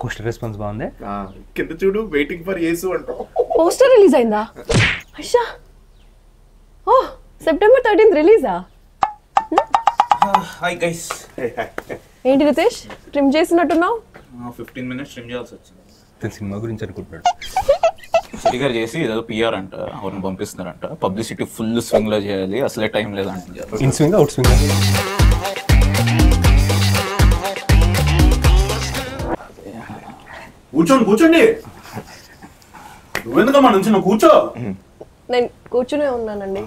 Poster response బాగుంది ఆ, కింద చూడు వెయిటింగ్ ఫర్ యేసు అంటాం పోస్టర్ రిలీజ్ అయిందా అయ్యా ఓ సెప్టెంబర్ థర్టీన్త్ రిలీజా హాయ్ గైస్ ఏంటి రితేష్ ట్రిమ్ చేసినట్టున్నావు ఫిఫ్టీన్ మినిట్స్ స్ట్రీమ్ చేయాల్సి వచ్చింది తన సినిమా గురించి అనుకుంటున్నాడు సరిగా చేసి ఏదో పిఆర్ అంట ఎవరిని పంపిస్తున్నారంట పబ్లిసిటీ ఫుల్ స్వింగ్ లో చేయాలి అసలే టైం లేదంట ఇన్ స్వింగ్ అవుట్ స్వింగ్ కూర్చోండి కూర్చోండి నువ్వెందుకమ్మా నుంచి నువ్వు కూర్చో నేను కూర్చునే ఉన్నానండి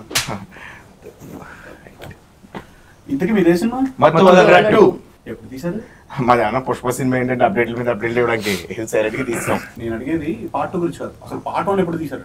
ఇంతకీ మీదే సినిమా మత్తు వదలరట్టు ఎప్పుడు తీసారు మా నాన్న పుష్ప సినిమా ఏంటంటే అప్డేట్ల మీద అప్డేట్లు ఇవ్వడానికి సైలెంట్ గా తీస్తాం నేను అడిగేది పార్ట్ గురించి కాదు అసలు పార్ట్ వన్ ఎప్పుడు తీసారు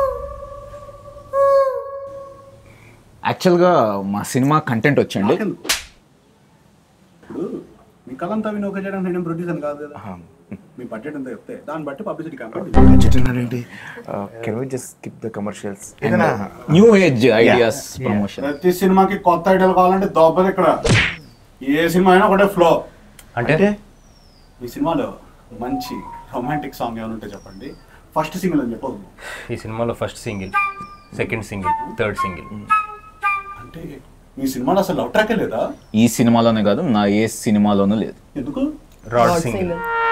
యాక్చువల్గా మా సినిమా కంటెంట్ వచ్చండి నాకెందుకు ఇప్పుడు మీ కలంతా వినోక చేయడానికి నేను ప్రొడ్యూసర్ కాదు కదా మీ బడ్జెట్ ఎంత చెప్తే దాన్ని బట్టి పబ్లిసిటీ క్యాంపెయిన్ ఏంటి can we just skip the commercials ఏదైనా న్యూ ఏజ్ ఐడియాస్ ప్రమోషన్ ప్రతి సినిమాకి కొత్త ఐడియాలు కావాలంటే దోపది ఇక్కడ ఏ సినిమా అయినా ఒకటే ఫ్లో అంటే ఈ సినిమాలో మంచి రొమాంటిక్ సాంగ్ ఏమైనా ఉంటే చెప్పండి ఫస్ట్ సింగిల్ అని చెప్పదు ఈ సినిమాలో first single second single third single అంటే మీ సినిమాలో అసలు లవ్ ట్రాకే లేదా ఈ సినిమాలోనే కాదు నా ఏ సినిమాలోనూ లేదు ఎందుకు రాడ్ సింగిల్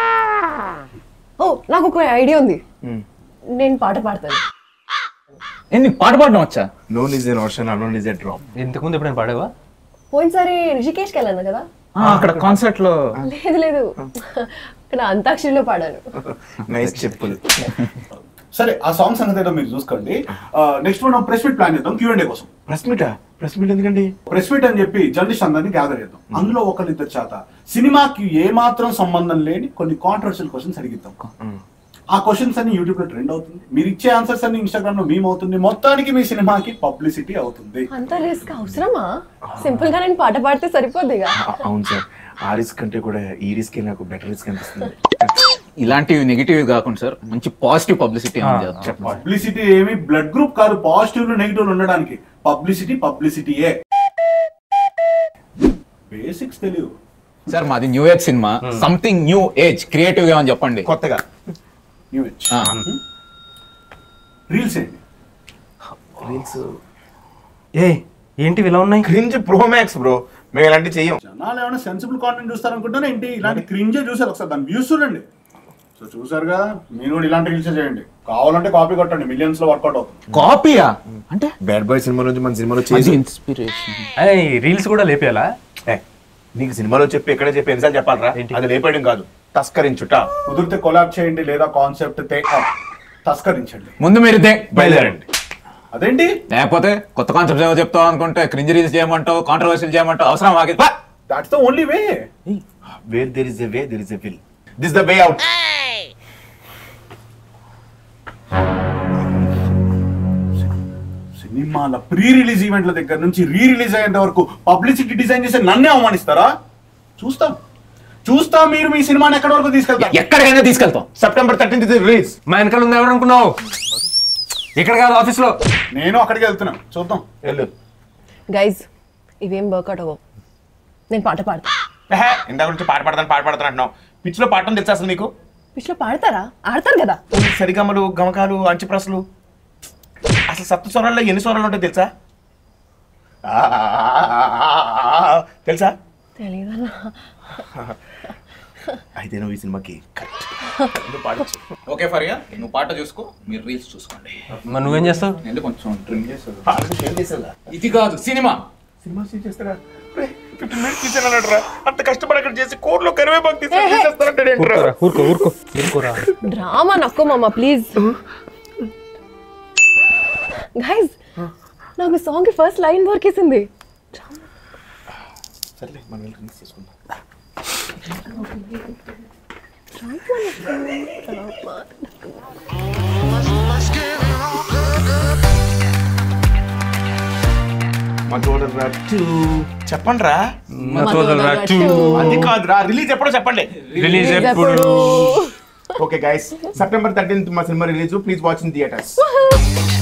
ఓ నాకు ఒక ఐడియా ఉంది నేను పాట పాడతాను ఏ, నీకు పాట పాడడం వచ్చా none is an option unknown is a drop ఇంతకుముందు ఎప్పుడైనా పాడావా పోయినసారి రిషికేష్కి వెళ్ళాను కదా ఆ, అక్కడ కాన్సర్ట్ లో లేదు లేదు ఇక్కడ అంతాక్షరిలో పాడాను నైస్ చెప్పులు సరే ఆ సాంగ్ సంగతి ఏదో మీరు చూసుకోండి నెక్స్ట్ మనం ప్రెస్ మీట్ ప్లాన్ చేద్దాం క్యూఎండే కోసం ప్రెస్ మీటా ప్రెస్ మీట్ ఎందుకండి ప్రెస్ మీట్ అని చెప్పి జర్నలిస్ట్ అందరినీ గ్యాదర్ చేద్దాం అందులో ఒకరిద్దరు చేత సినిమాకి ఏ మాత్రం సంబంధం లేని కొన్ని కాంట్రవర్షియల్ క్వశ్చన్స్ అడిగిద్దాం ఆ క్వశ్చన్స్ అన్ని యూట్యూబ్ లో ట్రెండ్ అవుతుంది మీరు ఇచ్చే ఆన్సర్స్ అన్ని ఇన్స్టాగ్రామ్ లో మేము అవుతుంది మొత్తానికి మీ సినిమాకి పబ్లిసిటీ అవుతుంది అంత రిస్క్ అవసరమా సింపుల్ గా నేను పాట పాడితే సరిపోద్ది ఇక ఆ, అవును సార్ ఆ రిస్క్ కంటే కూడా ఈ రిస్క్ నాకు బెటర్ రిస్క్ అనిపిస్తుంది ఇలాంటివి నెగిటివ్ కాకుండా సార్ మంచి పాజిటివ్ పబ్లిసిటీ పబ్లిసిటీ ఏమి బ్లడ్ గ్రూప్ కాదు పాజిటివ్ నెగిటివ్ ఉండడానికి పబ్లిసిటీ పబ్లిసిటీయే బేసిక్స్ తెలియదు సార్ మాది new age cinema something new age creative గా అని చెప్పండి కొత్తగా న్యూ ఆ. రీల్స్ ఏంటి రీల్స్ ఏ ఏంటి ఇలా ఉన్నాయి క్రింజ్ ప్రో మ్యాక్స్ బ్రో మేము ఇలాంటి చెయ్యం జనాలు ఏమైనా సెన్సిబుల్ కాంటెంట్ చూస్తారనుకుంటారా ఏంటి ఇలాంటి క్రింజే చూసారు ఒకసారి దాని వ్యూస్ చూడండి సో చూసారుగా మీరు కూడా ఇలాంటి రీల్స్ చేయండి కావాలంటే కాపీ కొట్టండి మిలియన్స్ లో వర్కౌట్ అవుతుంది కాపీయా అంటే బ్యాడ్ బాయ్ సినిమా నుంచి మన సినిమాలో మంచి చేసి ఇన్స్పిరేషన్ రీల్స్ కూడా లేపేయాలా ఏ, నీకు సినిమాలో చెప్పి ఎక్కడ చెప్పి ఎన్నిసార్లు చెప్పాలరా ఏంటి? అది లేపేయడం కాదు తస్కరించుట కుదిరితే కొలాబ్ చేయండి లేదా కాన్సెప్ట్ తస్కరించండి ముందు మీరు ఇదే బయలుదేరండి అదేంటి లేకపోతే కొత్త కాన్సెప్ట్ ఏమో చెప్తావు అనుకుంటే క్రింజ్ రీల్స్ చేయమంటావు కాంట్రవర్సీలు చేయమంటావు అవసరం మాకి పా! That's the only way where there is a way there is a will this the way out సినిమాల ప్రీ రిలీజ్ ఈవెంట్ల దగ్గర నుంచి రీ రిలీజ్ అయ్యేంత వరకు పబ్లిసిటీ డిజైన్ చేసి నన్నే అవమానిస్తారా చూస్తాం చూస్తాం మీరు మీ సినిమాని ఎక్కడి వరకు తీసుకెళ్తారు ఎక్కడికైనా తీసుకెళ్తాం సెప్టెంబర్ థర్టీన్త్ రిలీజ్ మా వెనకాల ఉంది ఎవరు అనుకున్నావు ఇక్కడ కాదు ఆఫీస్ లో నేను అక్కడికి వెళ్తున్నా చూద్దాం వెళ్ళు గైజ్ ఇవేం వర్కౌట్ అవ్వవు నేను పాట పాడతా ఎహే, ఇందాక నుంచి పాట పాడతాను పాట పాడతాను అంటున్నావు పిచ్చిలో పాడటం తెలుసా అసలు నీకు పిచ్చిలో పాడతారా ఆడతారు కదా సరిగమలు గమకాలు అంచుప్రసలు అసలు సప్త స్వరాల్లో ఎన్ని స్వరాలు ఉంటాయి తెలుసా ఆ, తెలుసా తెలియదన్నా అయితే నువ్వు ఈ సినిమాకి కరెక్ట్ నువ్వు పాడచ్చు ఓకే ఫరియా నువ్వు పాట చూసుకో మీరు రీల్స్ చూసుకోండి మరి నువ్వేం చేస్తావు నేను కొంచెం ట్రిమ్ చేస్తాను పాటకు షేర్ చేసేదా ఇది కాదు సినిమా సినిమా షేర్ చేస్తారా ఫిఫ్టీన్ మినిట్స్ తీసానరా అంత కష్టపడి అక్కడ చేసి కోర్లో కరివేపాకు తీసేస్తారంటే ఊరుకోరా ఊరుకో ఊరుకో ఊరుకోరా డ్రామా నక్కో మామ ప్లీజ్ గైజ్ నాకు సాంగ్ కి ఫస్ట్ లైన్ దొరికేసింది సర్లే మనం వెళ్ళి రిలీజ్ చేసుకుందాం చెప్పండి రా మతోదలరా two. అది కాదురా రిలీజ్ ఎప్పుడో చెప్పండి రిలీజ్ ఎప్పుడు ఓకే గైస్ సెప్టెంబర్ థర్టీన్త్ మా cinema release please watch in theatres